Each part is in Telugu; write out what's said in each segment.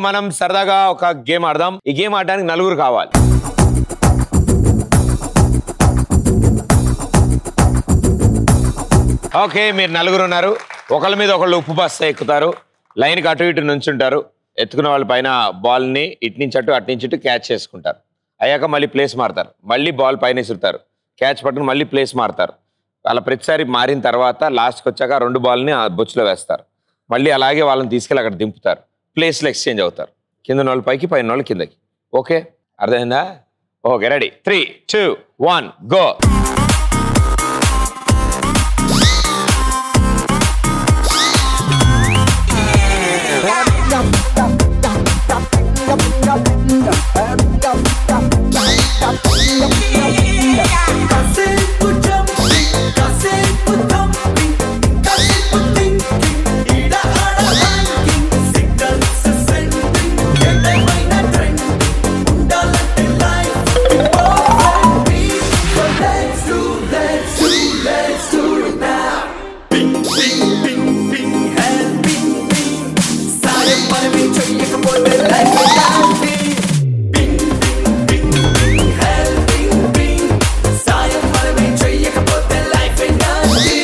మనం సరదాగా ఒక గేమ్ ఆడదాం ఈ గేమ్ ఆడడానికి నలుగురు కావాలి ఓకే మీరు నలుగురు ఉన్నారు ఒకళ్ళ మీద ఒకళ్ళు ఉప్పు బస్తా ఎక్కుతారు లైన్కి అటు ఇటు నుంచుంటారు ఎత్తుకున్న వాళ్ళ పైన బాల్ని ఇటు నుంచి అటు అటు నుంచి ఇటు క్యాచ్ చేసుకుంటారు అయ్యాక మళ్ళీ ప్లేస్ మారుతారు మళ్ళీ బాల్ పైన విసురుతారు క్యాచ్ పట్టుకుని మళ్ళీ ప్లేస్ మారుతారు అలా ప్రతిసారి మారిన తర్వాత లాస్ట్కి వచ్చాక రెండు బాల్ని ఆ బొచ్చులో వేస్తారు మళ్ళీ అలాగే వాళ్ళని తీసుకెళ్ళి అక్కడ దింపుతారు ప్లేస్లో ఎక్స్చేంజ్ అవుతారు కింద వాళ్ళు పైకి పైన వాళ్ళు కిందకి ఓకే అర్థమైందా okay ready three two one go కాసేపు జంపి కాసేపు థంపి కాసేపు థింకింగ్ ఈడ ఆడ ర్యాంకింగ్ సిగ్నల్స్ సెండింగ్ ఏదైనా ట్రెండ్ ఉండాలంటే life perfect beat so let's do let's do let's do it now ping ping ping ping helping ping సాయం మనమే చెయ్యకపోతే లైఫ్ ఇలాంటి ping ping ping ping helping ping సాయం మనమే చెయ్యకపోతే లైఫ్ ఇలాంటి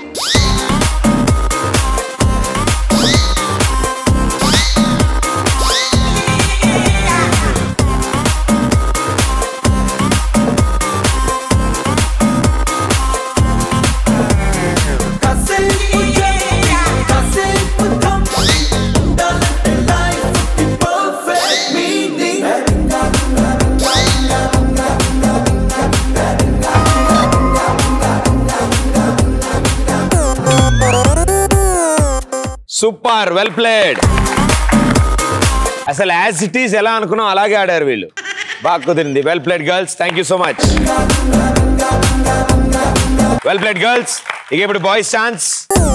కాసేపు జంపి కాసేపు థంపి ఉండాలంటే life perfect meaning super well played అసలు యాజ్ ఇట్ ఈస్ ఎలా అనుకున్నాం అలాగే ఆడారు వీళ్ళు బాగా కుదిరింది well played girls thank you so much well played girls ఇక ఇప్పుడు boys chance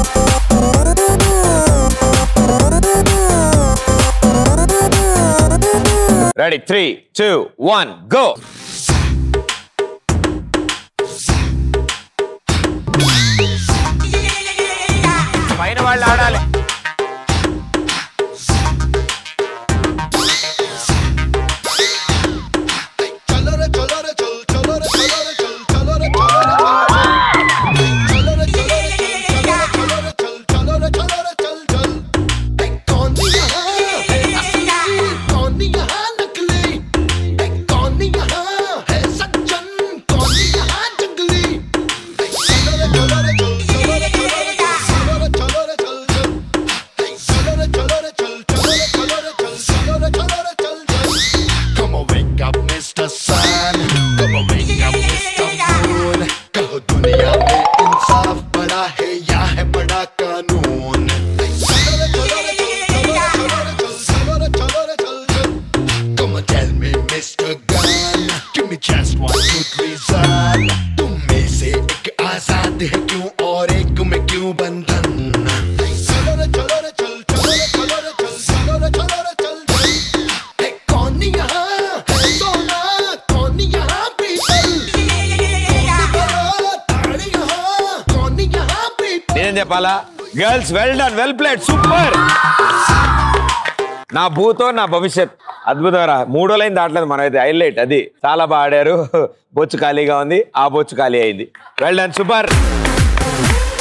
ready three two one go పైన వాళ్ళు ఆడాలి चलो रे चलो रे चल चलो रे चलो रे चल चलो रे चलो रे चलो रे चलो रे चल चलो रे चलो रे चलो रे चल चल ए, कौन यहाँ है असली कौन यहाँ नकली ए, कौन यहाँ है सज्जन कौन यहाँ जंगली ए, चलो रे चलो रे चल चलो रे चलो रे चल चलो रे चलो रे चल चल ए, चलो रे चलो रे चल चलो रे चलो रे चल चलो रे चलो रे चल चल Come on, wake up, Mr. Sun. Come on, wake up, Mr. Moon. कहो दुनिया में इंसाफ बड़ा है या है बड़ा कानून चलो रे, चलो रे, चल, चलो रे, चलो रे, चल, चलो रे, चलो रे, चल, चल। Come on, tell me, Mr. Gun. Give me just one good reason. तुम में से एक आजाद है क्यों और एक में क्यों बंधन चलो रे, चलो रे, चल, चलो रे, चलो रे, चल, चलो रे, चलो रे, चल, चल। है कौन यहाँ है सोना कौन यहाँ पीतल कौन बड़ा ताड़ी यहाँ कौन यहाँ पीतल నేనేం చెప్పాలా girls well done well played super నా భూతో నా భవిష్యత్ అద్భుతరా మూడో లైన్ దాటలేదు మనం అయితే హైలైట్ అది చాలా బాగా ఆడారు బొచ్చు ఖాళీగా ఉంది ఆ బొచ్చు ఖాళీ అయింది వెల్ డన్ సూపర్